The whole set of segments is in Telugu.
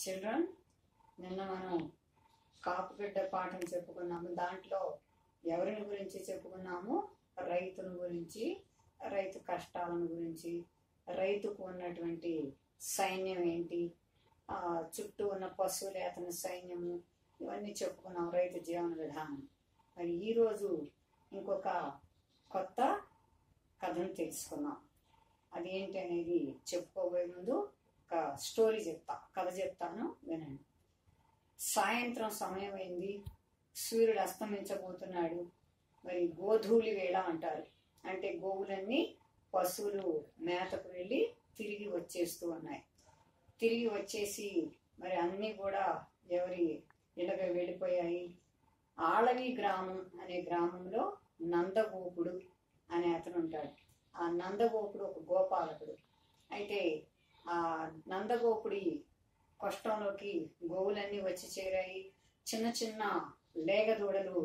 చిల్డ్రన్ నిన్న మనం కాపుగడ్డ పాఠం చెప్పుకున్నాము దాంట్లో ఎవరిని గురించి చెప్పుకున్నాము రైతుల గురించి రైతు కష్టాలను గురించి రైతుకు ఉన్నటువంటి సైన్యం ఏంటి ఆ, చుట్టూ ఉన్న పశువులు అతని సైన్యము ఇవన్నీ చెప్పుకున్నాం రైతు జీవన విధానం మరి ఈరోజు ఇంకొక కొత్త కథను తెలుసుకున్నాం అది ఏంటి అనేది చెప్పుకోబోయే ముందు ఒక స్టోరీ చెప్తా కథ చెప్తాను వినండి సాయంత్రం సమయం అయింది సూర్యుడు అస్తమించబోతున్నాడు మరి గోధూళి వేళ అంటారు అంటే గోవులన్నీ పశువులు మేతకు వెళ్ళి తిరిగి వచ్చేస్తూ ఉన్నాయి తిరిగి వచ్చేసి మరి అన్నీ కూడా ఎవరి ఇళ్ళకి వెళ్ళిపోయాయి ఆళవి గ్రామం అనే గ్రామంలో నందగోపుడు అనే అతను ఉంటాడు ఆ నందగోపుడు ఒక గోపాలకుడు అయితే ఆ నందగోపుడి కష్టంలోకి గోవులన్నీ వచ్చి చేరాయి చిన్న చిన్న లేగ దూడలు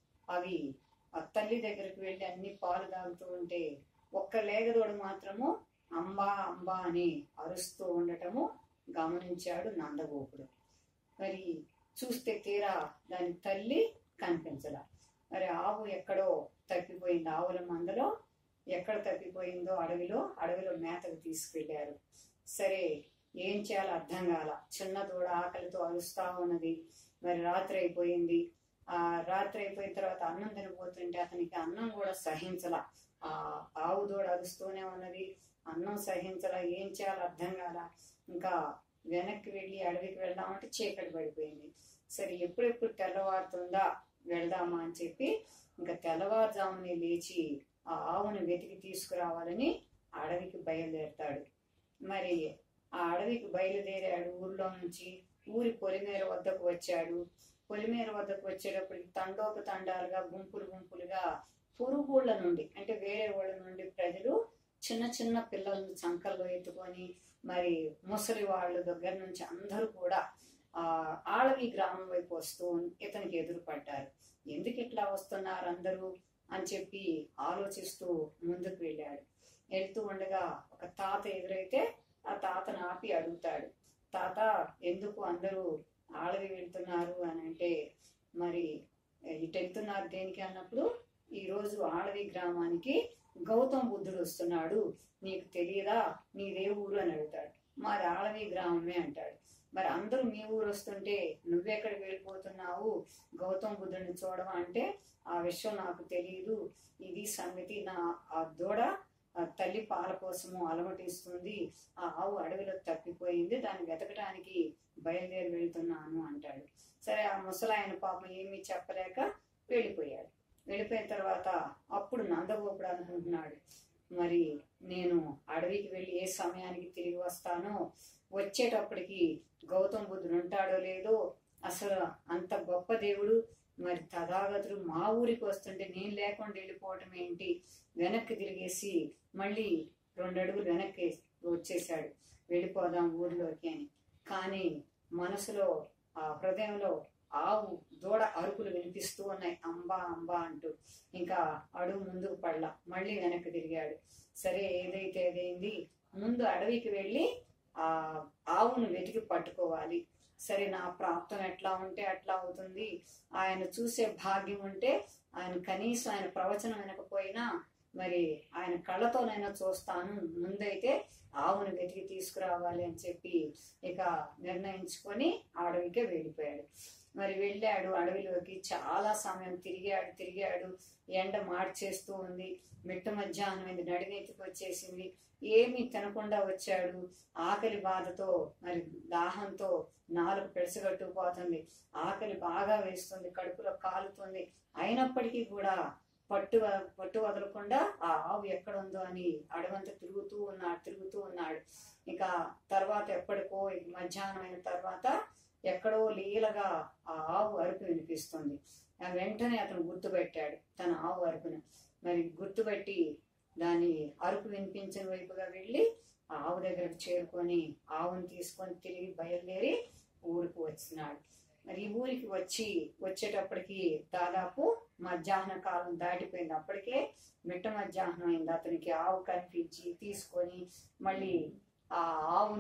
అవి ఆ తల్లి దగ్గరికి వెళ్ళి అన్ని పాలు తాగుతూ ఉంటే ఒక్క లేగ దూడ మాత్రము అంబా అంబా అని అరుస్తూ ఉండటము గమనించాడు నందగోపుడు మరి చూస్తే తీరా దాని తల్లి కనిపించల మరి ఆవు ఎక్కడో తప్పిపోయింది ఆవుల మందలో ఎక్కడ తప్పిపోయిందో అడవిలో అడవిలో మేతకు తీసుకెళ్లారు సరే ఏం చేయాలో అర్థం కాల చిన్న దూడ ఆకలితో అరుస్తా ఉన్నది మరి రాత్రి అయిపోయింది ఆ రాత్రి అయిపోయిన తర్వాత అన్నం తినబోతుంటే అతనికి అన్నం కూడా సహించల ఆ ఆవు దూడ అరుస్తూనే ఉన్నది అన్నం సహించల ఏం చేయాలో అర్థం కాల ఇంకా వెనక్కి వెళ్ళి అడవికి వెళ్దామంటే చీకటి పడిపోయింది సరే ఎప్పుడెప్పుడు తెల్లవారుతుందా వెళ్దామా అని చెప్పి ఇంకా తెల్లవారుజామునే లేచి ఆ ఆవును వెతికి తీసుకురావాలని అడవికి బయలుదేరతాడు మరి ఆ అడవికి బయలుదేరాడు ఊర్లో నుంచి ఊరి పొలిమేర వద్దకు వచ్చాడు పొలిమేర వద్దకు వచ్చేటప్పటికి తండోపు తండాలుగా గుంపులు గుంపులుగా పురుగుళ్ళ నుండి అంటే వేరే ఊళ్ళ నుండి ప్రజలు చిన్న చిన్న పిల్లలను చంకల్లో ఎత్తుకొని మరి ముసలి వాళ్ళ దగ్గర నుంచి అందరూ కూడా ఆ ఆళవి గ్రామం వైపు వస్తూ ఇతనికి ఎదురుపడ్డారు ఎందుకు ఇట్లా వస్తున్నారు అందరూ అని చెప్పి ఆలోచిస్తూ ముందుకు వెళ్ళాడు వెళ్తూ ఉండగా ఒక తాత ఎదురైతే ఆ తాతను ఆపి అడుగుతాడు తాత ఎందుకు అందరూ ఆళవి వెళ్తున్నారు అని అంటే మరి ఇటు వెళ్తున్నారు దేనికి అన్నప్పుడు ఈ రోజు ఆళవి గ్రామానికి గౌతమ్ బుద్ధుడు వస్తున్నాడు నీకు తెలియదా నీదే ఊరు అని అడుగుతాడు మాది ఆళవి గ్రామమే అంటాడు మరి అందరూ మీ ఊరు వస్తుంటే నువ్వెక్కడికి వెళ్ళిపోతున్నావు గౌతమ్ బుద్ధుడిని చూడవా అంటే ఆ విషయం నాకు తెలియదు ఇది సంగతి నా ఆ దూడ ఆ తల్లి పాల కోసము అలమటిస్తుంది ఆ ఆవు అడవిలో తప్పిపోయింది దాన్ని వెతకడానికి బయలుదేరి వెళ్తున్నాను అంటాడు సరే ఆ ముసలాయన పాపం ఏమీ చెప్పలేక వెళ్ళిపోయాడు వెళ్ళిపోయిన తర్వాత అప్పుడు నందగోపుడు అనుకుంటున్నాడు మరి నేను అడవికి వెళ్ళి ఏ సమయానికి తిరిగి వస్తానో వచ్చేటప్పటికి గౌతమ్ బుద్ధుడు ఉంటాడో లేదో అసలు అంత గొప్ప దేవుడు మరి తథాగతుడు మా ఊరికి వస్తుంటే నేను లేకుండా వెళ్ళిపోవటం ఏంటి వెనక్కి తిరిగేసి మళ్ళీ రెండు అడుగులు వెనక్కి వచ్చేసాడు వెళ్ళిపోదాం ఊర్లోకి అని కానీ మనసులో ఆ హృదయంలో ఆవు దూడ అరుపులు వినిపిస్తూ ఉన్నాయి అంబా అంబా అంటూ ఇంకా అడుగు ముందుకు పడలా మళ్ళీ వెనక్కి తిరిగాడు సరే ఏదైతే ఏదైంది ముందు అడవికి వెళ్ళి ఆ ఆవును వెతికి పట్టుకోవాలి సరే నా ప్రాప్తం ఎట్లా ఉంటే అట్లా అవుతుంది ఆయన చూసే భాగ్యం ఉంటే ఆయన కనీసం ఆయన ప్రవచనం వినకపోయినా మరి ఆయన కళ్ళతోనైనా చూస్తాను ముందైతే ఆవును వెతికి తీసుకురావాలి అని చెప్పి ఇక నిర్ణయించుకొని అడవికే వెళ్ళిపోయాడు మరి వెళ్ళాడు అడవిలోకి చాలా సమయం తిరిగాడు తిరిగాడు ఎండ మార్చేస్తూ ఉంది మిట్ట మధ్యాహ్నం అయింది నడినెత్తికి వచ్చేసింది ఏమీ తినకుండా వచ్చాడు ఆకలి బాధతో మరి దాహంతో నాలుగు పెడసగట్టుకుపోతుంది ఆకలి బాగా వేస్తుంది కడుపులో కాలుతుంది అయినప్పటికీ కూడా పట్టు వ- పట్టు వదలకుండా ఆ ఆవు ఎక్కడ ఉందో అని అడవంతా తిరుగుతూ ఉన్నాడు తిరుగుతూ ఉన్నాడు ఇక తర్వాత ఎప్పటికో ఇక మధ్యాహ్నం అయిన తర్వాత ఎక్కడో లీలగా ఆ ఆవు అరుపు వినిపిస్తుంది ఆ వెంటనే అతను గుర్తుపెట్టాడు తన ఆవు అరుపును మరి గుర్తుపెట్టి దాని అరుపు వినిపించిన వైపుగా వెళ్ళి ఆ ఆవు దగ్గరకు చేరుకొని ఆవును తీసుకొని తిరిగి బయలుదేరి ఊరికి వచ్చినాడు మరి ఈ ఊరికి వచ్చి వచ్చేటప్పటికి దాదాపు మధ్యాహ్న కాలం దాటిపోయింది అప్పటికే మిట్ట మధ్యాహ్నం అయింది అతనికి ఆవు కనిపించి తీసుకొని మళ్ళీ ఆ ఆవును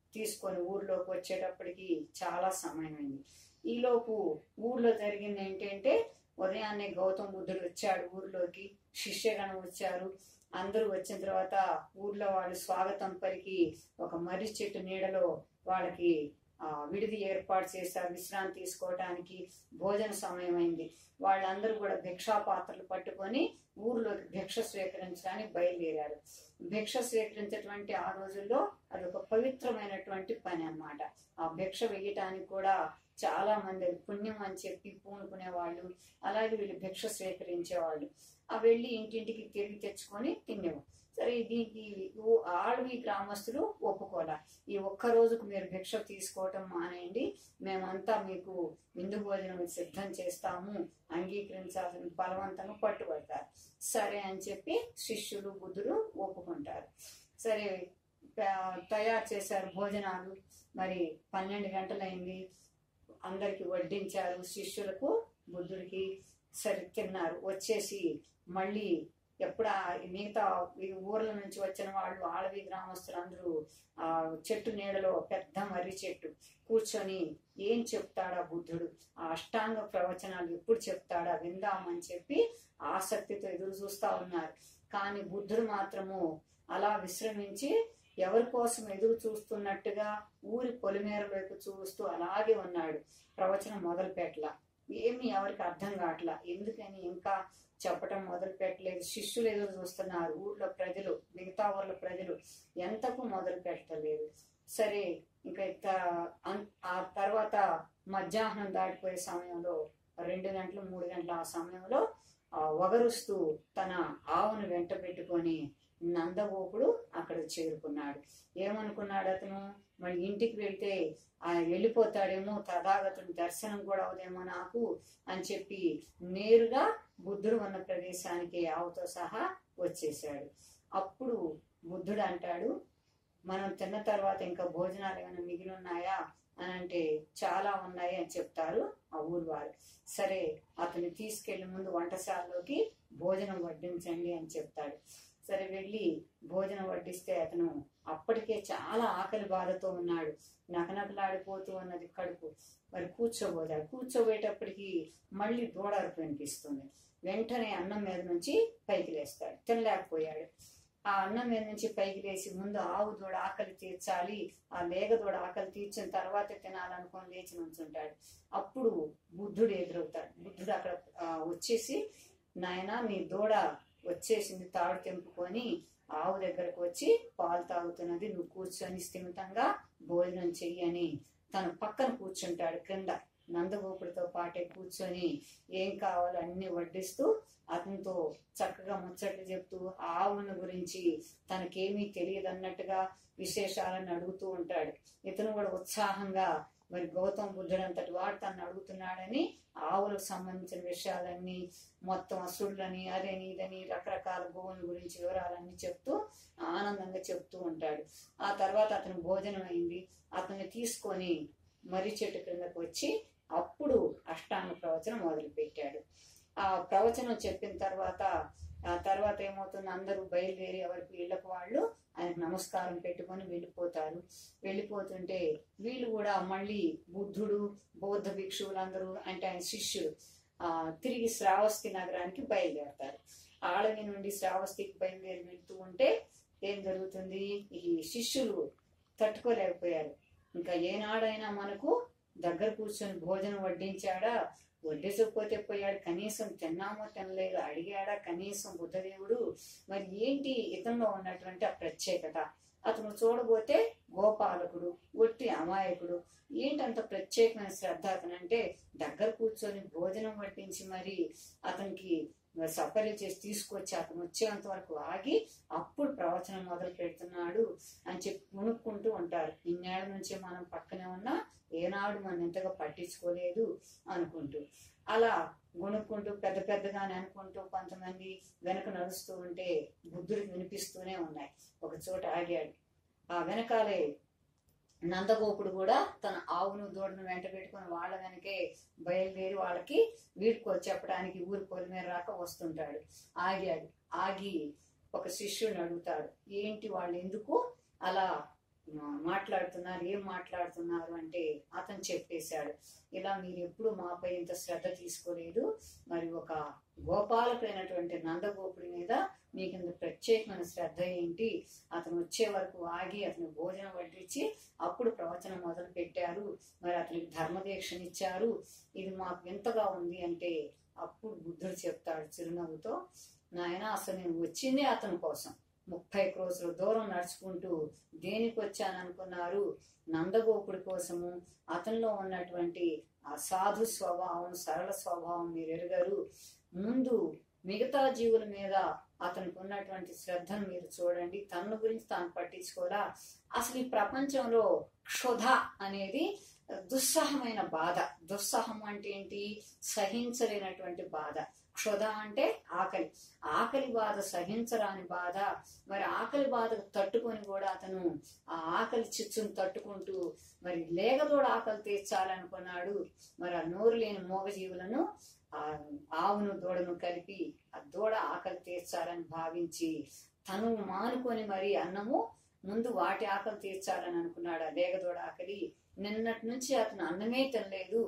తీసుకొని ఊర్లోకి వచ్చేటప్పటికి చాలా సమయం అయింది ఈలోపు ఊర్లో జరిగింది ఏంటంటే ఉదయాన్నే గౌతమ బుద్ధుడు వచ్చాడు ఊర్లోకి శిష్యగణం వచ్చారు అందరూ వచ్చిన తర్వాత ఊర్లో వాళ్ళు స్వాగతం పలికి ఒక మర్రి చెట్టు నీడలో వాళ్ళకి ఆ, విడిది ఏర్పాటు చేశారు విశ్రాంతి తీసుకోవటానికి భోజన సమయం అయింది వాళ్ళందరూ కూడా భిక్షా పాత్రలు పట్టుకొని ఊర్లోకి భిక్ష స్వీకరించడానికి బయలుదేరారు భిక్ష స్వీకరించేటువంటి ఆ రోజుల్లో అది ఒక పవిత్రమైనటువంటి పని అన్నమాట ఆ భిక్ష వేయటానికి కూడా చాలా మంది పుణ్యం అని చెప్పి పూనుకునే వాళ్ళు అలాగే వీళ్ళు భిక్ష స్వీకరించేవాళ్ళు ఆ వెళ్ళి ఇంటింటికి తిరిగి తెచ్చుకొని తినేవారు సరే దీనికి ఊ- ఆడవి గ్రామస్తులు ఒప్పుకోలే ఈ ఒక్క రోజుకు మీరు భిక్ష తీసుకోవటం మానేయండి మేమంతా మీకు విందు భోజనం సిద్ధం చేస్తాము అంగీకరించాల్సిన బలవంతంగా పట్టుబడతారు సరే అని చెప్పి శిష్యులు బుద్ధులు ఒప్పుకుంటారు సరే ప- తయారు చేశారు భోజనాలు మరి పన్నెండు గంటలైంది అందరికి వడ్డించారు శిష్యులకు బుద్ధుడికి సరి తిన్నారు వచ్చేసి మళ్ళీ ఎప్పుడు ఆ మిగతా ఈ ఊర్ల నుంచి వచ్చిన వాళ్ళు ఆడవి గ్రామస్తులు అందరూ ఆ చెట్టు నీడలో పెద్ద మర్రి చెట్టు కూర్చొని ఏం చెప్తాడా బుద్ధుడు ఆ అష్టాంగ ప్రవచనాలు ఎప్పుడు చెప్తాడా విందామని చెప్పి ఆసక్తితో ఎదురు చూస్తా ఉన్నారు కానీ బుద్ధుడు మాత్రము అలా విశ్రమించి ఎవరి కోసం ఎదురు చూస్తున్నట్టుగా ఊరి పొలిమేర వైపు చూస్తూ అలాగే ఉన్నాడు ప్రవచనం మొదలు పెట్టలా ఏమి ఎవరికి అర్థం కావట్లా ఎందుకని ఇంకా చెప్పటం మొదలు పెట్టలేదు శిష్యులు ఎదురు చూస్తున్నారు ఊర్లో ప్రజలు మిగతా ఊర్ల ప్రజలు ఎంతకు మొదలు పెట్టలేదు సరే ఇంకా ఇత- అన్- ఆ తర్వాత మధ్యాహ్నం దాటిపోయే సమయంలో రెండు గంటలు మూడు గంటల ఆ సమయంలో ఆ వగరుస్తూ తన ఆవును వెంట పెట్టుకొని నందగోపుడు అక్కడ చేరుకున్నాడు ఏమనుకున్నాడు అతను మరి ఇంటికి వెళ్తే ఆయన వెళ్ళిపోతాడేమో తథాగతుని దర్శనం కూడా అవుదేమో నాకు అని చెప్పి నేరుగా బుద్ధుడు ఉన్న ప్రదేశానికి ఆవుతో సహా వచ్చేసాడు అప్పుడు బుద్ధుడు అంటాడు మనం తిన్న తర్వాత ఇంకా భోజనాలు ఏమైనా మిగిలి ఉన్నాయా అని అంటే చాలా ఉన్నాయి అని చెప్తారు ఆ ఊరు వారు సరే అతన్ని తీసుకెళ్లి ముందు వంటశాలలోకి భోజనం వడ్డించండి అని చెప్తాడు సరే వెళ్ళి భోజనం వడ్డిస్తే అతను అప్పటికే చాలా ఆకలి బాధతో ఉన్నాడు నకనకలాడిపోతూ ఉన్నది కడుపు మరి కూర్చోబోతాడు కూర్చోబోయేటప్పటికి మళ్ళీ దూడరుపు వినిపిస్తుంది వెంటనే అన్నం మీద నుంచి పైకి లేస్తాడు తినలేకపోయాడు ఆ అన్నం మీద నుంచి పైకి లేచి ముందు ఆవు దూడ ఆకలి తీర్చాలి ఆ లేగ దూడ ఆకలి తీర్చిన తర్వాత తినాలనుకొని లేచి నుంచుంటాడు అప్పుడు బుద్ధుడు ఎదురవుతాడు బుద్ధుడు అక్కడ ఆ, వచ్చేసి నాయన నీ దూడ వచ్చేసింది తాడు తెంపుకొని ఆవు దగ్గరకు వచ్చి పాలు తాగుతున్నది నువ్వు కూర్చొని స్థిమితంగా భోజనం చెయ్యని తను పక్కన కూర్చుంటాడు క్రింద నందగోపుడితో పాటే కూర్చొని ఏం కావాలో అన్ని వడ్డిస్తూ అతనితో చక్కగా ముచ్చట్లు చెప్తూ ఆ ఆవులను గురించి తనకేమీ తెలియదు అన్నట్టుగా విశేషాలను అడుగుతూ ఉంటాడు ఇతను కూడా ఉత్సాహంగా మరి గౌతమ బుద్ధుడు అంతటి వాడు తను అడుగుతున్నాడని ఆవులకు సంబంధించిన విషయాలన్నీ మొత్తం అసురులని అదని ఇదని రకరకాల గోవుల గురించి వివరాలన్నీ చెప్తూ ఆనందంగా చెప్తూ ఉంటాడు ఆ తర్వాత అతను భోజనం అయింది అతన్ని తీసుకొని మర్రి చెట్టు క్రిందకు వచ్చి అప్పుడు అష్టాంగ ప్రవచనం మొదలు పెట్టాడు ఆ ప్రవచనం చెప్పిన తర్వాత ఆ తర్వాత ఏమవుతుంది అందరూ బయలుదేరి ఎవరికి ఇళ్ళకు వాళ్ళు ఆయనకు నమస్కారం పెట్టుకొని వెళ్ళిపోతారు వెళ్ళిపోతుంటే వీళ్ళు కూడా మళ్ళీ బుద్ధుడు బౌద్ధ భిక్షువులందరూ అంటే ఆయన శిష్యులు ఆ తిరిగి శ్రావస్తి నగరానికి బయలుదేరతారు ఆళవి నుండి శ్రావస్తికి బయలుదేరి వెళ్తూ ఉంటే ఏం జరుగుతుంది ఈ శిష్యులు తట్టుకోలేకపోయారు ఇంకా ఏనాడైనా మనకు దగ్గర కూర్చొని భోజనం వడ్డించాడా వడ్డించకపోతే పోయాడు కనీసం తిన్నామో తినలేదు అడిగాడా కనీసం బుద్ధదేవుడు మరి ఏంటి ఇతనిలో ఉన్నటువంటి ఆ ప్రత్యేకత అతను చూడబోతే గోపాలకుడు ఒట్టి అమాయకుడు ఏంటంత ప్రత్యేకమైన శ్రద్ధ అతనంటే దగ్గర కూర్చొని భోజనం వడ్డించి మరి అతనికి సపర్య చేసి తీసుకొచ్చి అతను వచ్చేంత వరకు ఆగి అప్పుడు ప్రవచనం మొదలు పెడుతున్నాడు అని చెప్పి మునుక్కుంటూ ఉంటారు ఇన్నేళ్ల నుంచి మనం పక్కనే ఉన్నా ఏనాడు మనం ఇంతగా పట్టించుకోలేదు అనుకుంటూ అలా గుణుక్కుంటూ పెద్ద పెద్దగానే అనుకుంటూ కొంతమంది వెనక నడుస్తూ ఉంటే బుద్ధుడికి వినిపిస్తూనే ఉన్నాయి ఒక చోట ఆగాడు ఆ వెనకాలే నందగోపుడు కూడా తన ఆవును దూడను వెంట పెట్టుకుని వాళ్ళ వెనకే బయలుదేరి వాళ్ళకి వీడుకో చెప్పడానికి ఊరి పొలిమేర రాక వస్తుంటాడు ఆగాడు ఆగి ఒక శిష్యుడిని అడుగుతాడు ఏంటి వాళ్ళు ఎందుకు అలా ఆ, మాట్లాడుతున్నారు ఏం మాట్లాడుతున్నారు అంటే అతను చెప్పేశాడు ఇలా మీరు ఎప్పుడు మాపై ఇంత శ్రద్ధ తీసుకోలేదు మరి ఒక గోపాలకుడైనటువంటి నందగోపుడి మీద మీకు ఇంత ప్రత్యేకమైన శ్రద్ధ ఏంటి అతను వచ్చే వరకు ఆగి అతను భోజనం వడ్డించి అప్పుడు ప్రవచనం మొదలు పెట్టారు మరి అతనికి ధర్మదీక్షనిచ్చారు ఇది మాకు ఎంతగా ఉంది అంటే అప్పుడు బుద్ధుడు చెప్తాడు చిరునవ్వుతో నాయన అసలు నేను వచ్చిందే అతని కోసం ముప్పై క్రోసుల దూరం నడుచుకుంటూ దేనికి వచ్చాను అనుకున్నారు నందగోపుడి కోసము అతనిలో ఉన్నటువంటి ఆ సాధు స్వభావం సరళ స్వభావం మీరు ఎరగరు ముందు మిగతా జీవుల మీద అతనికి ఉన్నటువంటి శ్రద్ధను మీరు చూడండి తన గురించి తాను పట్టించుకోరా అసలు ఈ ప్రపంచంలో క్షుధ అనేది దుస్సహమైన బాధ దుస్సహం అంటే ఏంటి సహించలేనటువంటి బాధ క్షుధ అంటే ఆకలి ఆకలి బాధ సహించరాని బాధ మరి ఆకలి బాధకు తట్టుకొని కూడా అతను ఆ ఆకలి చిచ్చును తట్టుకుంటూ మరి లేగదోడ ఆకలి తీర్చాలనుకున్నాడు మరి ఆ నోరు లేని మూగజీవులను ఆ ఆవును దూడను కలిపి ఆ దూడ ఆకలి తీర్చాలని భావించి తను మానుకొని మరి అన్నము ముందు వాటి ఆకలి తీర్చాలని అనుకున్నాడు ఆ లేగదోడ ఆకలి నిన్నటి నుంచి అతను అన్నమే తినలేదు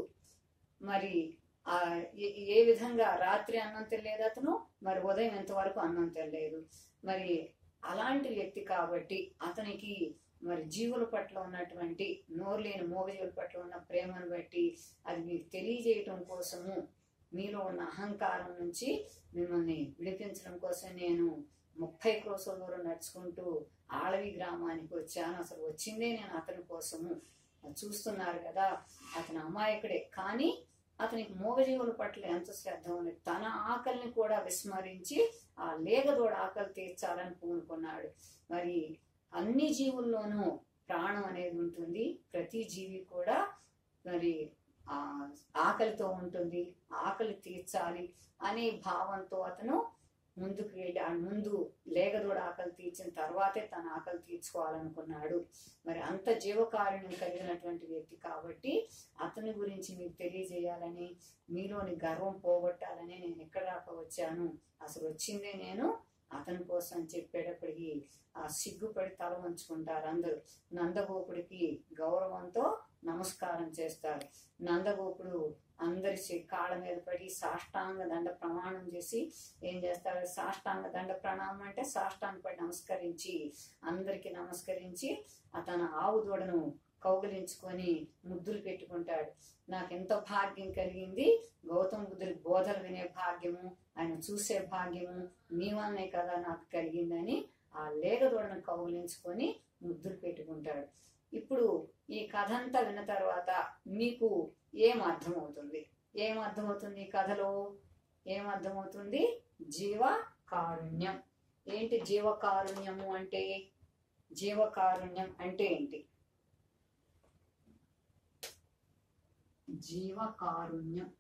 మరి ఆ ఏ- ఏ విధంగా రాత్రి అన్నం తినలేదు అతను మరి ఉదయం ఎంతవరకు అన్నం తినలేదు మరి అలాంటి వ్యక్తి కాబట్టి అతనికి మరి జీవుల పట్ల ఉన్నటువంటి నోరు లేని మూగజీవుల పట్ల ఉన్న ప్రేమను బట్టి అది మీకు తెలియజేయటం కోసము మీలో ఉన్న అహంకారం నుంచి మిమ్మల్ని విడిపించడం కోసం నేను ముప్పై క్రోసుల దూరం నడుచుకుంటూ ఆళవి గ్రామానికి వచ్చాను అసలు వచ్చిందే నేను అతని కోసము చూస్తున్నారు కదా అతని అమాయకుడే కానీ అతనికి మూగజీవుల పట్ల ఎంత శ్రద్ధ ఉంది తన ఆకలిని కూడా విస్మరించి ఆ లేగదోడ ఆకలి తీర్చాలని పూనుకున్నాడు మరి అన్ని జీవుల్లోనూ ప్రాణం అనేది ఉంటుంది ప్రతి జీవి కూడా మరి ఆ ఆకలితో ఉంటుంది ఆకలి తీర్చాలి అనే భావంతో అతను ముందుకు వెళ్ళి ఆ ముందు లేగదోడ ఆకలి తీర్చిన తర్వాతే తన ఆకలి తీర్చుకోవాలనుకున్నాడు మరి అంత జీవకారుణ్యం కలిగినటువంటి వ్యక్తి కాబట్టి అతని గురించి మీకు తెలియజేయాలని మీలోని గర్వం పోగొట్టాలని నేను ఎక్కడ దాకా వచ్చాను అసలు వచ్చిందే నేను అతని కోసం చెప్పేటప్పటికి ఆ సిగ్గుపడి తల వంచుకుంటారు అందరూ నందగోపుడికి గౌరవంతో నమస్కారం చేస్తారు నందగోపుడు అందరి చి- కాళ్ళ మీద పడి సాష్టాంగ దండ ప్రమాణం చేసి ఏం చేస్తాడు సాష్టాంగ దండ ప్రణామం అంటే సాష్టాంగ పడి నమస్కరించి అందరికి నమస్కరించి అతను ఆవు దూడను కౌగిలించుకొని ముద్దులు పెట్టుకుంటాడు నాకు ఎంతో భాగ్యం కలిగింది గౌతమ బుద్ధుడి బోధలు వినే భాగ్యము ఆయన చూసే భాగ్యము నీ వల్లనే కదా నాకు కలిగిందని ఆ లేగదోడను కౌగిలించుకొని ముద్దులు పెట్టుకుంటాడు ఇప్పుడు ఈ కథ అంతా విన్న తర్వాత మీకు ఏం అర్థమవుతుంది ఏం అర్థమవుతుంది ఈ కథలో ఏం అర్థమవుతుంది జీవ కారుణ్యం ఏంటి జీవకారుణ్యము అంటే జీవకారుణ్యం అంటే ఏంటి జీవకారుణ్యం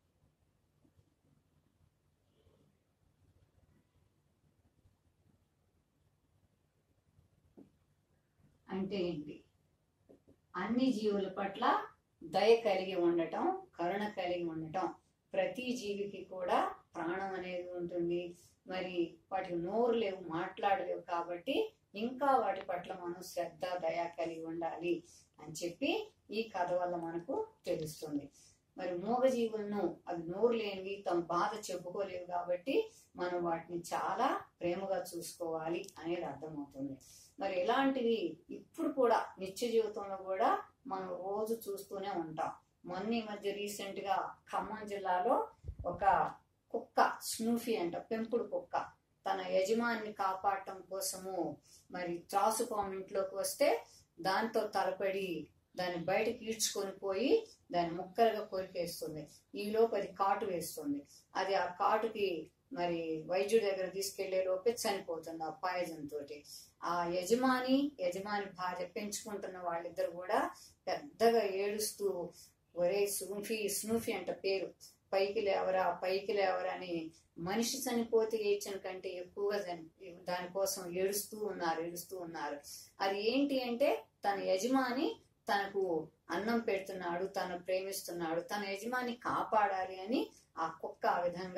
అంటే ఏంటి అన్ని జీవుల పట్ల దయ కలిగి ఉండటం కరుణ కలిగి ఉండటం ప్రతి జీవికి కూడా ప్రాణం అనేది ఉంటుంది మరి వాటికి నోరు లేవు మాట్లాడలేవు కాబట్టి ఇంకా వాటి పట్ల మనం శ్రద్ధ దయ కలిగి ఉండాలి అని చెప్పి ఈ కథ వల్ల మనకు తెలుస్తుంది మరి మూగజీవులను అవి నోరు లేనివి తమ బాధ చెప్పుకోలేవు కాబట్టి మనం వాటిని చాలా ప్రేమగా చూసుకోవాలి అనేది అర్థమవుతుంది మరి ఇలాంటివి ఇప్పుడు కూడా నిత్య జీవితంలో కూడా మనం రోజు చూస్తూనే ఉంటాం మొన్న ఈ మధ్య రీసెంట్ గా ఖమ్మం జిల్లాలో ఒక కుక్క స్నూఫీ అంట పెంపుడు కుక్క తన యజమాని కాపాడటం కోసము మరి త్రాసుపాము ఇంట్లోకి వస్తే దాంతో తలపడి దాన్ని బయటకు ఈడ్చుకొని పోయి దాన్ని ముక్కలుగా కొరికేస్తుంది ఈలోపు అది కాటు వేస్తుంది అది ఆ కాటుకి మరి వైద్యుడి దగ్గర తీసుకెళ్లే లోపే చనిపోతుంది ఆ పాయిజన్ తోటి ఆ యజమాని యజమాని భార్య పెంచుకుంటున్న వాళ్ళిద్దరు కూడా పెద్దగా ఏడుస్తూ ఒరే స్నూఫీ స్నూఫీ అంట పేరు పైకి లేవరా పైకి లేవరా అని మనిషి చనిపోతే ఏడ్చిన కంటే ఎక్కువగా చని దానికోసం ఏడుస్తూ ఉన్నారు ఏడుస్తూ ఉన్నారు అది ఏంటి అంటే తన యజమాని తనకు అన్నం పెడుతున్నాడు తను ప్రేమిస్తున్నాడు తన యజమాని కాపాడాలి అని ఆ కుక్క ఆ విధంగా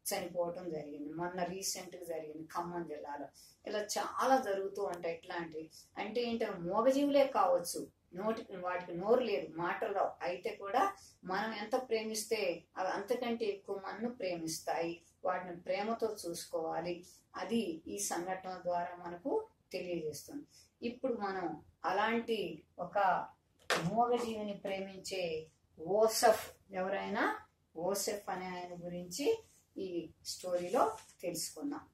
చనిపోవటం జరిగింది మొన్న రీసెంట్ గా జరిగింది ఖమ్మం జిల్లాలో ఇలా చాలా జరుగుతూ ఉంటాయి ఇట్లాంటివి అంటే ఏంటో మూగజీవులే కావచ్చు నోటికి వాటికి నోరు లేదు మాటలు రావు అయితే కూడా మనం ఎంత ప్రేమిస్తే అవి అంతకంటే ఎక్కువ మనను ప్రేమిస్తాయి వాటిని ప్రేమతో చూసుకోవాలి అది ఈ సంఘటన ద్వారా మనకు తెలియజేస్తుంది ఇప్పుడు మనం అలాంటి ఒక మూగజీవిని ప్రేమించే ఓసఫ్ ఎవరైనా ఓసెఫ్ అనే ఆయన గురించి ఈ స్టోరీలో తెలుసుకుందాం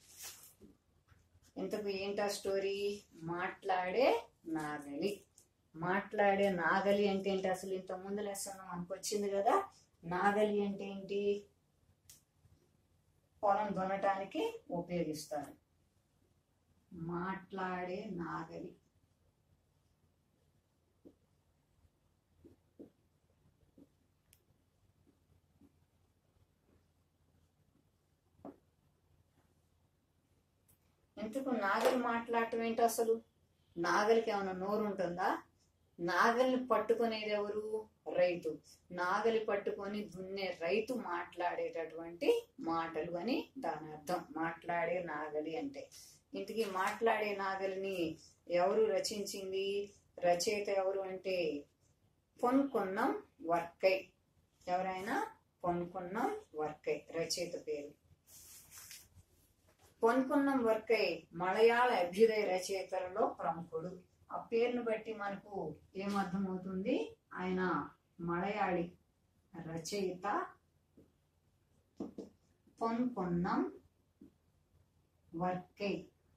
ఇంతకు ఏంటా స్టోరీ మాట్లాడే నాగలి మాట్లాడే నాగలి అంటే ఏంటి అసలు ఇంత ముందు లెసన్ మనకు వచ్చింది కదా నాగలి అంటే ఏంటి పొలం దున్నటానికి ఉపయోగిస్తారు మాట్లాడే నాగలి ఎందుకు నాగలి మాట్లాడటం ఏంటి అసలు నాగలికి ఏమైనా నోరు ఉంటుందా నాగలిని పట్టుకునేది ఎవరు రైతు నాగలి పట్టుకొని దున్నే రైతు మాట్లాడేటటువంటి మాటలు అని దాని అర్థం మాట్లాడే నాగలి అంటే ఇంటికి మాట్లాడే నాగలిని ఎవరు రచించింది రచయిత ఎవరు అంటే పొన్కొన్నం వర్కై ఎవరైనా పొన్కొన్నం వర్కై రచయిత పేరు పొన్కొన్నం వర్కై మలయాళ అభ్యుదయ రచయితలలో ప్రముఖుడు ఆ పేరును బట్టి మనకు ఏమర్థమవుతుంది ఆయన మలయాళి రచయిత పొన్కొన్నం వర్కై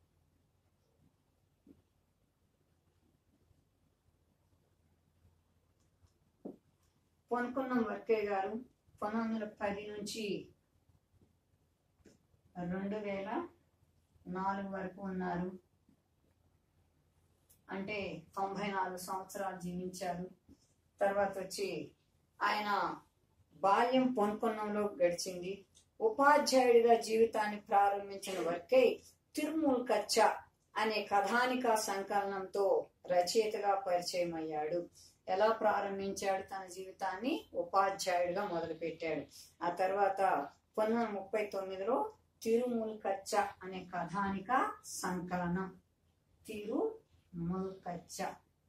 పొన్కొన్నం వర్కయ్య గారు పంతొమ్మిది వందల పది నుంచి రెండు వేల నాలుగు వరకు ఉన్నారు అంటే తొంభై నాలుగు సంవత్సరాలు జీవించారు తర్వాత వచ్చి ఆయన బాల్యం పొన్కొన్నంలో గడిచింది ఉపాధ్యాయుడిగా జీవితాన్ని ప్రారంభించిన వర్కై తిరుమూల్ కచ్చ అనే కథానిక సంకలనంతో రచయితగా పరిచయం అయ్యాడు ఎలా ప్రారంభించాడు తన జీవితాన్ని ఉపాధ్యాయుడిగా మొదలుపెట్టాడు ఆ తర్వాత పంతొమ్మిది వందల ముప్పై తొమ్మిదిలో తిరుమూల్ కచ్చ అనే కథానిక సంకలనం తిరుమూల్ కచ్చ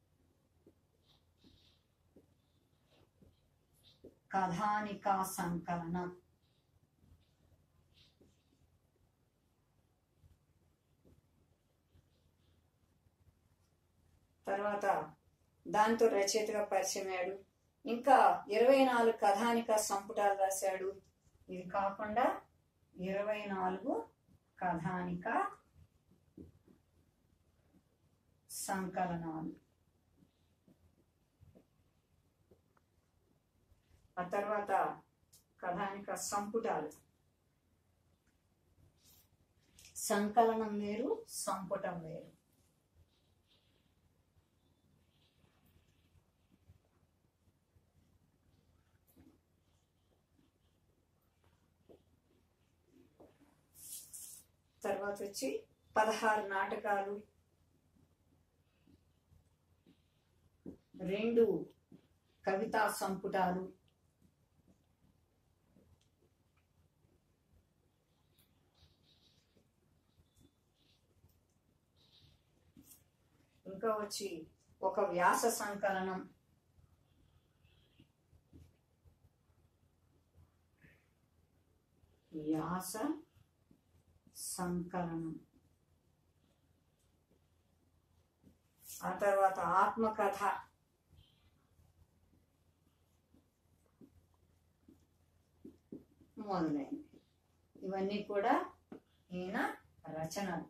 కథానిక సంకలనం తర్వాత దాంతో రచయితగా పరిచయం అయ్యాడు ఇంకా ఇరవై నాలుగు కథానిక సంపుటాలు రాశాడు ఇది కాకుండా ఇరవై నాలుగు కథానిక సంకలనాలు ఆ తర్వాత కథానిక సంపుటాలు సంకలనం వేరు సంపుటం వేరు తర్వాత వచ్చి పదహారు నాటకాలు రెండు కవితా సంపుటాలు ఇంకా వచ్చి ఒక వ్యాస సంకలనం వ్యాస సంకలనం ఆ తర్వాత ఆత్మకథ మొదలైనవి ఇవన్నీ కూడా ఈయన రచనలు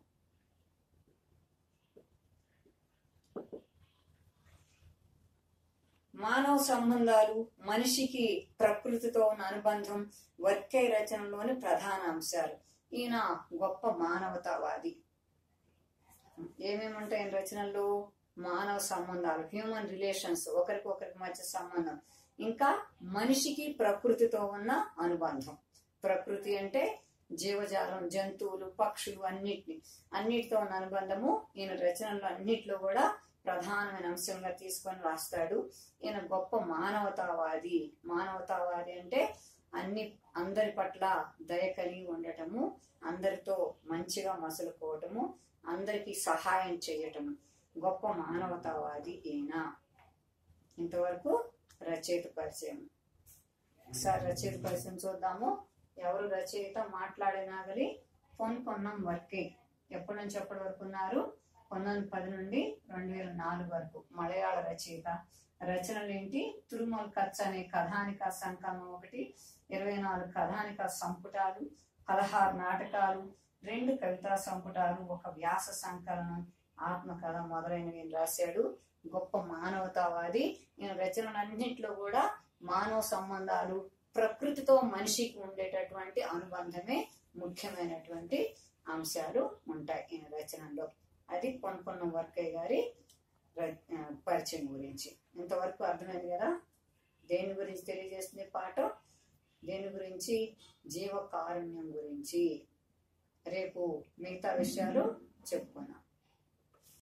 మానవ సంబంధాలు మనిషికి ప్రకృతితో ఉన్న అనుబంధం వర్కై రచనలోని ప్రధాన అంశాలు ఈయన గొప్ప మానవతావాది ఏమేమి ఉంటాయి ఈయన రచనల్లో మానవ సంబంధాలు హ్యూమన్ రిలేషన్స్ ఒకరికి ఒకరికి మధ్య సంబంధం ఇంకా మనిషికి ప్రకృతితో ఉన్న అనుబంధం ప్రకృతి అంటే జీవజాలం జంతువులు పక్షులు అన్నిటిని అన్నిటితో ఉన్న అనుబంధము ఈయన రచనల్లో అన్నిట్లో కూడా ప్రధానమైన అంశంగా తీసుకొని రాస్తాడు ఈయన గొప్ప మానవతావాది మానవతావాది అంటే అన్ని అందరి పట్ల దయ కలిగి ఉండటము అందరితో మంచిగా మసులుకోవటము అందరికీ సహాయం చేయటము గొప్ప మానవతావాది ఈయన ఇంతవరకు రచయిత పరిచయం ఒకసారి రచయిత పరిచయం చూద్దాము ఎవరు రచయిత మాట్లాడినాగలి పొన్ పొన్నం వర్కే ఎప్పటి నుంచి ఎప్పటి వరకు ఉన్నారు పంతొమ్మిది పది నుండి రెండు వేల నాలుగు వరకు మలయాళ రచయిత రచనలు ఏంటి తిరుమల కచ్చ అనే కథానిక సంకలనం ఒకటి ఇరవై నాలుగు కథానిక సంపుటాలు పదహారు నాటకాలు రెండు కవితా సంపుటాలు ఒక వ్యాస సంకలనం ఆత్మకథ మొదలైనవి ఈయన రాశాడు గొప్ప మానవతావాది ఈయన రచనలన్నింటిలో కూడా మానవ సంబంధాలు ప్రకృతితో మనిషికి ఉండేటటువంటి అనుబంధమే ముఖ్యమైనటువంటి అంశాలు ఉంటాయి ఈయన రచనలో అది కొనుక్కున్న వర్కయ్య గారి ర- ఆ, పరిచయం గురించి ఇంతవరకు అర్థమైంది కదా దేని గురించి తెలియజేస్తుంది పాట దేని గురించి జీవ కారుణ్యం గురించి రేపు మిగతా విషయాలు చెప్పుకున్నాం